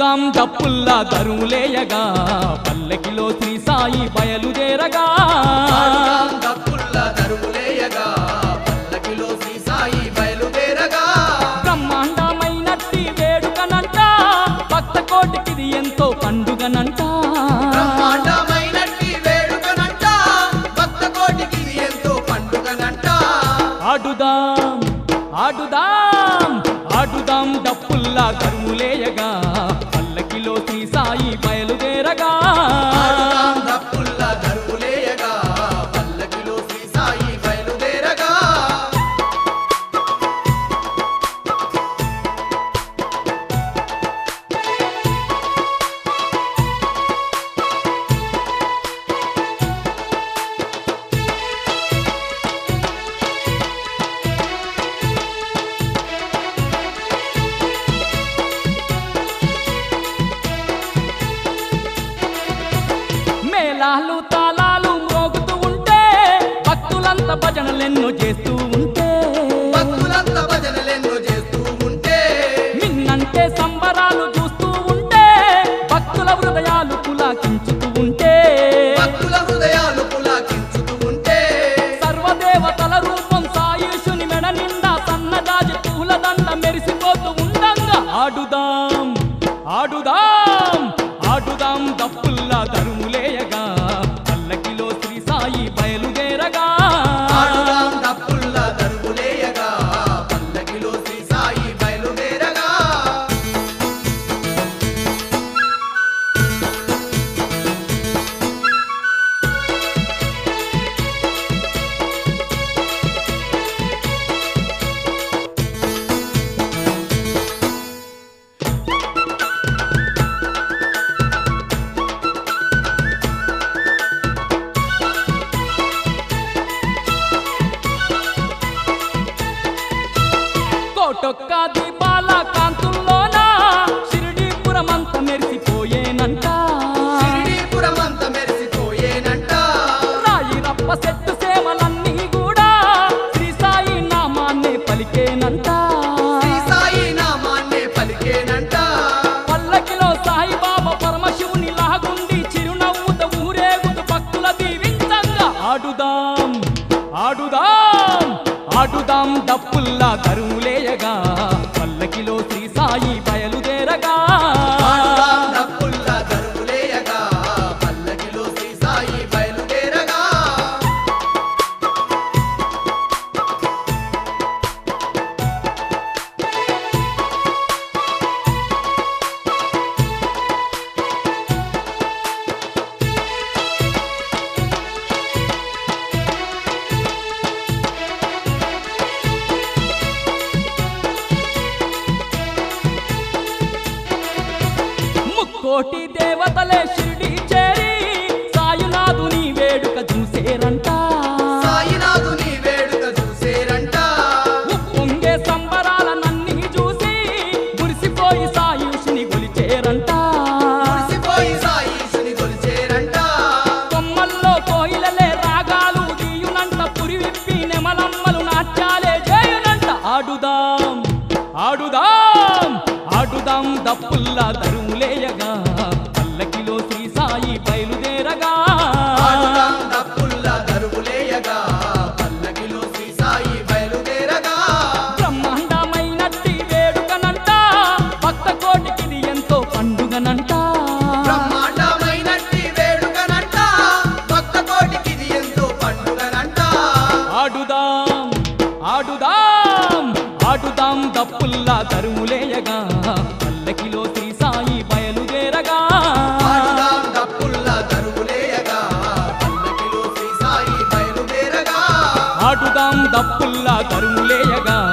ఆడుదాం డప్పుల్లా దరువులేయగా పల్లకిలో శ్రీ సాయి బయలుదేరగా ఆడుదాం దప్పుల్ల దరువులేయగా పల్లకిలో శ్రీ సాయి బయలుదేరగా బ్రహ్మాండమైనట్టి వేడుకనంట భక్త కోటికిది ఎంతో పండుగనంట బ్రహ్మాండమైనట్టి వేడుకనంట భక్త కోటికి ఇది ఎంతో పండుగనంట ఆడుదాం ఆడుదాం ఆడుదాం డప్పుల్లా దరువులేయగా పల్లకిలో శ్రీ సాయి బయలుదేరగా ఆడుదాం దప్పుల్ల దరువులేయగా పల్లకిలో శ్రీ సాయి బయలుదేరగా మేళాలు తాళాలు మోగుతూ ఉంటే భక్తులంతా భజనలెన్నో చేస్తూ ఉంటే భక్తులంతా భజనలెన్నో చేస్తూ ఉంటే మిన్నంటే సంబరాలు చూస్తూ ఉంటే భక్తుల హృదయాలు పులాకించుతూ ఉంటే భక్తుల హృదయాలు పులాకించుతూ ఉంటే సర్వదేవతల రూపం సాయుషుని మెడ నిండా సన్నజాజి పూల దండ మెరిసిపోతూ ఉండంగా ఆడుదాం ఆడుదాం ఆడుదాం దప్పుల్లా దరుములేయగా పల్లకిలో శ్రీ సాయి బయలుదేరగా ఆడుదాం దప్పుల్ల దరువులేయగా పల్లకిలో శ్రీ సాయి బయలుదేరగా కోటొక్క దీపాల కాంతుల్లోన షిరిడీపురమంత మెరిసిపోయేనంట షిరిడీపురమంత మెరిసిపోయేనంట రాయి రప్ప సెట్టు సేవలన్నీ కూడా శ్రీ సాయి నామాన్నే పలికేనంట శ్రీ సాయి నామాన్నే పలికేనంట పల్లకిలో సాయిబాబా పరమశివుని లాగుండి చిరునవ్వుత ఊరేగుతూ భక్తుల దీవించంగా ఆడుదాం ఆడుదాం ఆడుదాం డప్పుల్లా దరువులేయగా పల్లకిలో శ్రీ సాయి బయలుదేరగా ఆడుదాం దప్పుల్ల దరువులేయగా పల్లకిలో శ్రీ సాయి బయలుదేరగా ముక్కోటి దేవతలే షిరిడి చేరి సాయునాథుని వేడుక చూసేరంట సాయినాథుని వేడుక చూసేరంట ఉప్పొంగే సంబరాలనన్నీ చూసి మురిసిపోయి సాయుషుని గొలిచేరంట మురిసిపోయి సాయిసుని కొలిచేరంట కొమ్మల్లో కోయిలలే రాగాలు తీయునంట పురి విప్పి నెమలమ్మలు నాట్యాలే చేయునంట ఆడుదాం ఆడుదాం ఆడుదాం దప్పుల్లా దరువులేయగా పల్లకిలో శ్రీ సాయి బయలుదేరగా ఆడుదాం దప్పుల్ల దరువులేయగా పల్లకిలో శ్రీ సాయి బయలుదేరగా బ్రహ్మాండమైనట్టి వేడుకనంట భక్త కోటికిది ఎంతో పండుగనంట బ్రహ్మాండమైనట్టి వేడుకనంట భక్త కోటికి ఇది ఎంతో పండుగనంట ఆడుదాం ఆడుదాం ఆడుదాం దప్పుల్లా దరుములేయగా పల్లకిలో శ్రీ సాయి బయలుదేరగా ఆడుదాం దప్పుల్ల దరువులేయగా పల్లకిలో శ్రీ సాయి బయలుదేరగా ఆడుదాం దప్పుల్లా దరుములేయగా